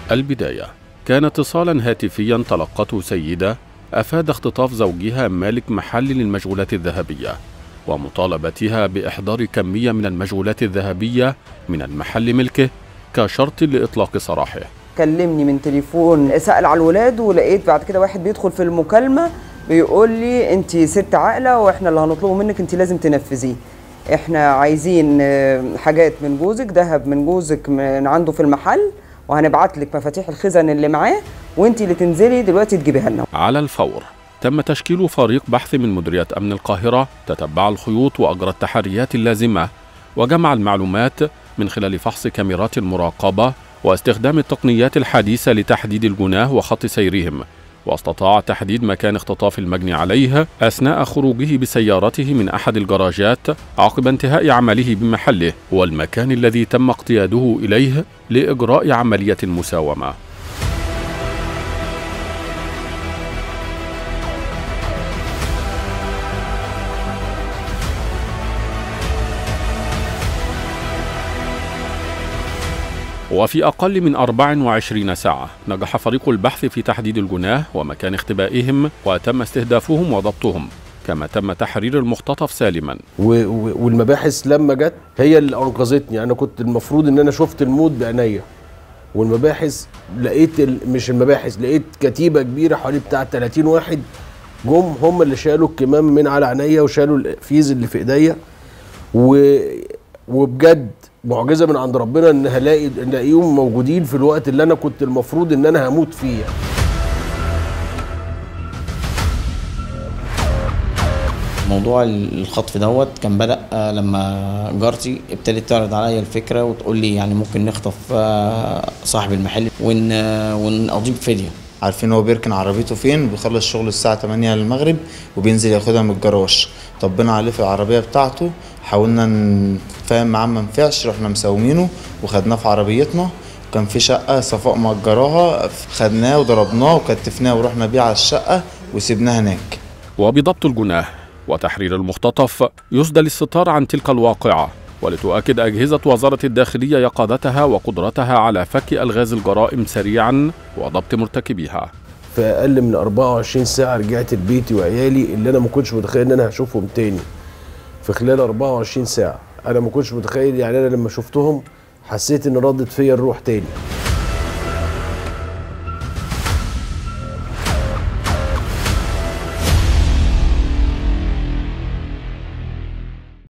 البداية كان اتصالا هاتفيا تلقته سيدة أفاد اختطاف زوجها مالك محل للمشغولات الذهبية ومطالبتها بإحضار كمية من المشغولات الذهبية من المحل ملكه كشرط لإطلاق سراحه كلمني من تليفون سأل على الولاد ولقيت بعد كده واحد بيدخل في المكالمة بيقول لي انت ست عاقلة واحنا اللي هنطلبه منك انت لازم تنفذيه احنا عايزين آه، حاجات من جوزك ذهب من جوزك من عنده في المحل وهنبعت لك مفاتيح الخزن اللي معاه وانت اللي تنزلي دلوقتي تجيبيها لنا على الفور تم تشكيل فريق بحث من مديرية أمن القاهرة تتبع الخيوط وأجرى التحريات اللازمة وجمع المعلومات من خلال فحص كاميرات المراقبة واستخدام التقنيات الحديثة لتحديد الجناه وخط سيرهم واستطاع تحديد مكان اختطاف المجني عليه أثناء خروجه بسيارته من أحد الجراجات عقب انتهاء عمله بمحله والمكان الذي تم اقتياده إليه لإجراء عملية المساومة وفي أقل من 24 ساعة نجح فريق البحث في تحديد الجناه ومكان اختبائهم وتم استهدافهم وضبطهم كما تم تحرير المختطف سالما و- و- والمباحث لما جت هي اللي انقذتني انا كنت المفروض ان انا شفت الموت بعينيا والمباحث لقيت ال... مش المباحث لقيت كتيبه كبيره حوالي بتاع 30 واحد جم هم اللي شالوا الكمام من على عينيا وشالوا الفيز اللي في ايديا و... وبجد معجزه من عند ربنا ان هلاقي نلاقيهم موجودين في الوقت اللي انا كنت المفروض ان انا هموت فيه موضوع الخطف دوت كان بدأ آه، لما جارتي ابتدت تعرض عليا الفكرة وتقول لي يعني ممكن نخطف آه، صاحب المحل ون آه، ونقضيه بفدية عارفين هو بيركن عربيته فين بيخلص شغل الساعة 8 المغرب وبينزل ياخدها من الجراج طبينا عليه في العربية بتاعته حاولنا نفهم معاه ما نفعش رحنا مساومينه وخدناه في عربيتنا كان في شقة صفاء مأجراها خدناه وضربناه وكتفناه ورحنا بيه على الشقة وسيبناه هناك وبضبط الجناه وتحرير المختطف يسدل الستار عن تلك الواقعة ولتؤكد أجهزة وزارة الداخلية يقظتها وقدرتها على فك ألغاز الجرائم سريعا وضبط مرتكبيها في اقل من 24 ساعه رجعت لبيتي وعيالي اللي انا ما كنتش متخيل ان انا هشوفهم تاني في خلال 24 ساعه انا ما كنتش متخيل يعني انا لما شفتهم حسيت ان ردت فيا الروح تاني